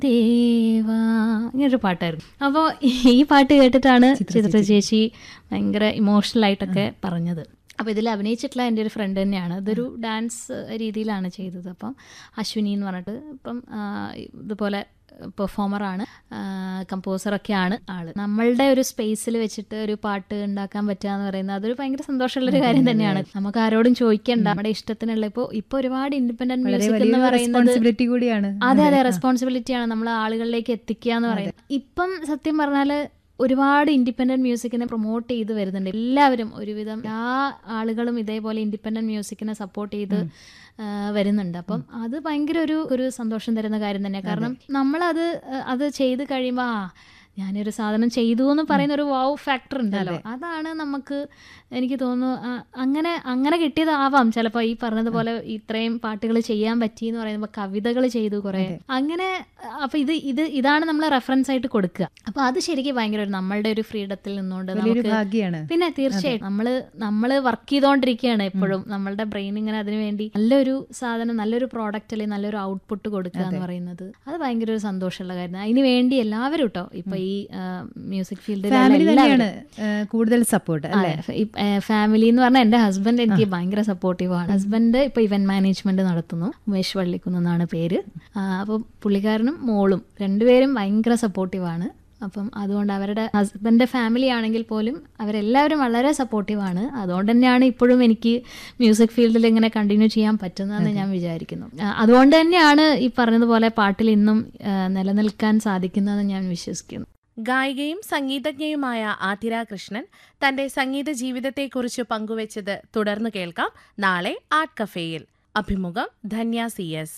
ദേവാ ഇങ്ങനൊരു പാട്ടായിരുന്നു അപ്പോൾ ഈ പാട്ട് കേട്ടിട്ടാണ് ചിത്ര ചേച്ചി ഭയങ്കര ഇമോഷണൽ ആയിട്ടൊക്കെ പറഞ്ഞത് അപ്പോൾ ഇതിൽ അഭിനയിച്ചിട്ടുള്ള എൻ്റെ ഒരു ഫ്രണ്ട് തന്നെയാണ് ഇതൊരു ഡാൻസ് രീതിയിലാണ് ചെയ്തത് അപ്പം അശ്വിനി എന്ന് പറഞ്ഞിട്ട് ഇപ്പം ആ, ഇതുപോലെ പെർഫോമറാണ് കമ്പോസറൊക്കെയാണ് ആള് നമ്മളുടെ ഒരു സ്പേസിൽ വെച്ചിട്ട് ഒരു പാട്ട് ഉണ്ടാക്കാൻ പറ്റുക എന്ന് പറയുന്നത് അതൊരു ഭയങ്കര സന്തോഷമുള്ള ഒരു കാര്യം തന്നെയാണ് നമുക്ക് ആരോടും ചോദിക്കണ്ട നമ്മുടെ ഇഷ്ടത്തിനുള്ള ഇപ്പോൾ ഇപ്പോൾ ഒരുപാട് ഇൻഡിപെൻഡന്റ് വളരെ മ്യൂസിക് എന്ന് വലിയൊരു പറയുന്നത് റെസ്പോൺസിബിലിറ്റി കൂടിയാണ് അതെ അതെ റെസ്പോൺസിബിലിറ്റി ആണ് നമ്മൾ ആളുകളിലേക്ക് എത്തിക്കുക എന്ന് പറയുന്നത് ഇപ്പം സത്യം പറഞ്ഞാൽ ഒരുപാട് ഇൻഡിപെൻഡന്റ് മ്യൂസിക്കിനെ പ്രൊമോട്ട് ചെയ്ത് വരുന്നുണ്ട് എല്ലാവരും ഒരുവിധം എല്ലാ ആളുകളും ഇതേപോലെ ഇൻഡിപെൻഡന്റ് മ്യൂസിക്കിനെ സപ്പോർട്ട് ചെയ്ത് ആ, വരുന്നുണ്ട് അപ്പം അത് ഭയങ്കര ഒരു ഒരു സന്തോഷം തരുന്ന കാര്യം തന്നെയാണ് കാരണം നമ്മളത് ആ, അത് ചെയ്ത് കഴിയുമ്പോൾ ആ ഞാനൊരു സാധനം ചെയ്തു എന്ന് പറയുന്ന ഒരു വാവ് ഫാക്ടർ ഉണ്ടല്ലോ അതാണ് നമുക്ക് എനിക്ക് തോന്നുന്നു ആ, അങ്ങനെ അങ്ങനെ കിട്ടിയതാവാം ചിലപ്പോൾ ഈ പറഞ്ഞതുപോലെ ഇത്രയും പാട്ടുകൾ ചെയ്യാൻ പറ്റി എന്ന് പറയുമ്പോൾ കവിതകൾ ചെയ്തു കുറെ അങ്ങനെ അപ്പൊ ഇത് ഇത് ഇതാണ് നമ്മൾ റെഫറൻസ് ആയിട്ട് കൊടുക്കുക അപ്പൊ അത് ശരിക്കും ഭയങ്കര ഒരു നമ്മളുടെ ഒരു ഫ്രീഡത്തിൽ നിന്നുകൊണ്ട് വലിയൊരു നമുക്ക് ഭാഗ്യാണ് പിന്നെ തീർച്ചയായിട്ടും നമ്മള് നമ്മള് വർക്ക് ചെയ്തോണ്ടിരിക്കുകയാണ് എപ്പോഴും നമ്മളുടെ ബ്രെയിൻ ഇങ്ങനെ അതിനു വേണ്ടി നല്ലൊരു സാധനം നല്ലൊരു പ്രോഡക്റ്റ് അല്ലെങ്കിൽ നല്ലൊരു ഔട്ട്പുട്ട് കൊടുക്കുക എന്ന് പറയുന്നത് അത് ഭയങ്കര ഒരു സന്തോഷമുള്ള കാര്യം അതിന് വേണ്ടി എല്ലാവരും കേട്ടോ ഇപ്പൊ ഈ മ്യൂസിക് ഫീൽഡിൽ ഫാമിലി തന്നെയാണ് ആ, കൂടുതൽ സപ്പോർട്ട് അല്ലേ ഫാമിലി എന്ന് പറഞ്ഞാൽ എന്റെ ഹസ്ബൻഡ് എനിക്ക് ഭയങ്കര സപ്പോർട്ടീവ് ആണ് ഹസ്ബൻഡ് ഇപ്പൊ ഇവന്റ് മാനേജ്മെന്റ് നടത്തുന്നു ഉമേഷ് വള്ളിക്കുന്ന് എന്നാണ് പേര് അപ്പോൾ പുള്ളിക്കാരനും മോളും രണ്ടുപേരും ഭയങ്കര സപ്പോർട്ടീവ് ആണ് അപ്പം അതുകൊണ്ട് അവരുടെ ഹസ്ബൻഡിന്റെ ഫാമിലി ആണെങ്കിൽ പോലും അവരെല്ലാവരും വളരെ സപ്പോർട്ടീവ് ആണ് അതുകൊണ്ട് തന്നെയാണ് ഇപ്പോഴും എനിക്ക് മ്യൂസിക് ഫീൽഡിൽ ഇങ്ങനെ കണ്ടിന്യൂ ചെയ്യാൻ പറ്റുന്നതെന്ന് ഞാൻ വിചാരിക്കുന്നു ആ, അതുകൊണ്ട് തന്നെയാണ് ഈ പറഞ്ഞതുപോലെ പാട്ടിൽ ഇന്നും ആ, നിലനിൽക്കാൻ സാധിക്കുന്നതെന്ന് ഞാൻ വിശ്വസിക്കുന്നു ഗായികയും സംഗീതജ്ഞയുമായ ആതിര കൃഷ്ണൻ തന്റെ സംഗീത ജീവിതത്തെക്കുറിച്ച് പങ്കുവച്ചത് തുടർന്ന് കേൾക്കാം നാളെ ആർട്ട് കഫേയിൽ അഭിമുഖം Dhanya C S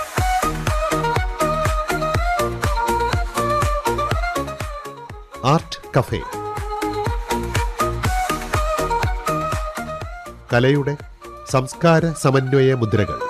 art cafe കലയുടെ സംസ്കാര സമന്വയ മുദ്രകൾ